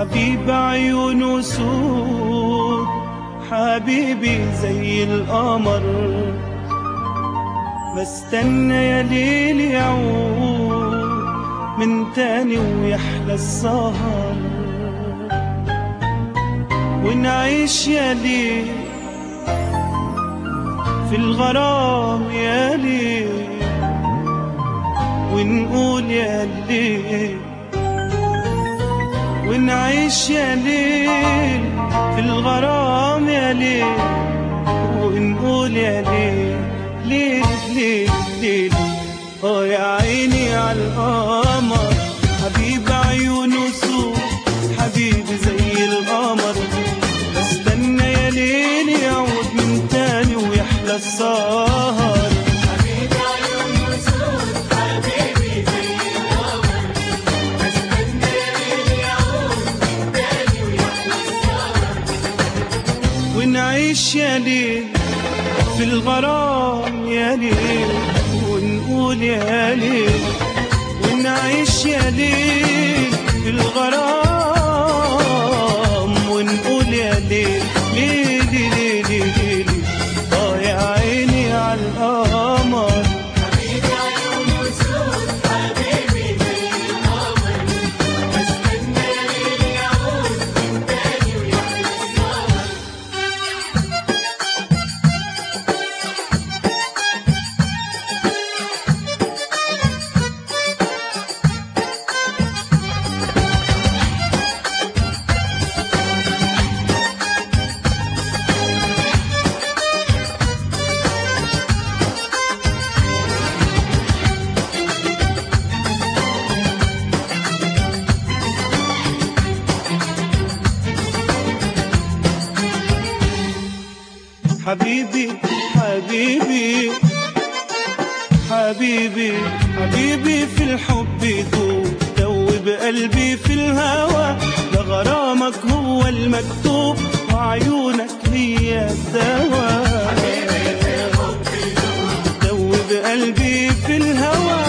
حبيب عيونه سود حبيبي زي القمر بستنى يا ليل يعود من تاني ويحلى السهر ونعيش يا ليل في الغرام يا ليل ونقول يا ليل ونعيش يا ليل في الغرام يا ليل ونقول يا ليل ليل ليل ليل اه يا عيني على القمر حبيب عيونه سود حبيبي زي القمر بستنى يا ليل يعود من تاني ويحلى السهر حبيبي عيون وسود حبيبي زي القمر بستنى ليل يعود من تاني ويحلى السهر ونعيش يا ليل في الغرام يا ليل ونقول يا ليل ونعيش يا ليل في الغرام ونقول يا ليل ليل ليل ليل اه يا عيني على القمر حبيبي عيون وسود حبيبي زي القمر بستنى ليل يعود من تاني ويحلى السهر حبيبي حبيبي حبيبي حبيبي في الحب يدوب دوب قلبي في الهوى ده غرامك هو المكتوب وعيونك هي الدواء دوب قلبي في الهوى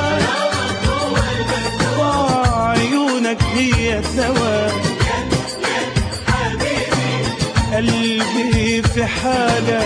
وعيونك هي الدواء قلبي في حاجة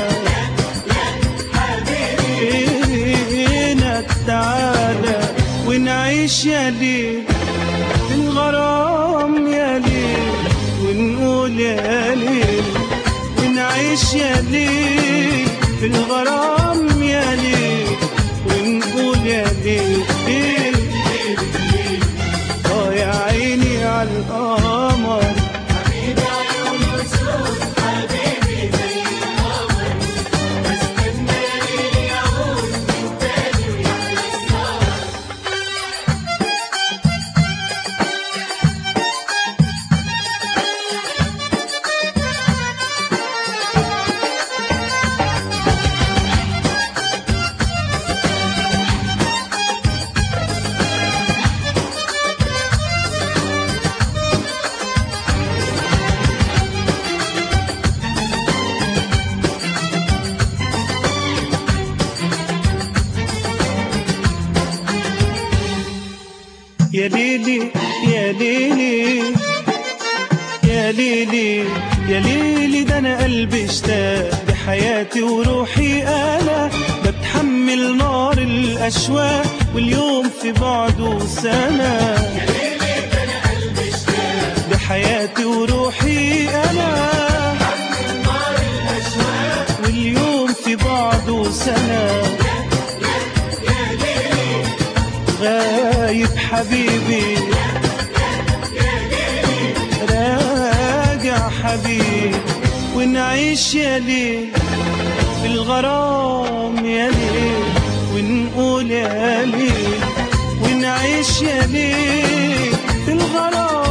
فينك تعالى ونعيش يا ليل في الغرام يا ليل ونقول يا ليل ونعيش يا ليل في الغرام يا ليل ونقول يا ليل ليل ليل اه يا عيني على القمر حبيبي عيون وسود حبيبي زي القمر بستنى ليل يعود من تاني ويحلى السهر يا ليلي يا ليلي يا ليلي يا ليلي ده انا قلبي اشتاق بحياتي وروحي انا بتحمل نار الاشواق واليوم في بعده سنه بحياتي وروحي انا واليوم في بعده سنه غايب حبيبي راجع حبيبي ونعيش يا ليل في الغرام يا ليل ونقول يا ليل ونعيش يا ليل في الغرام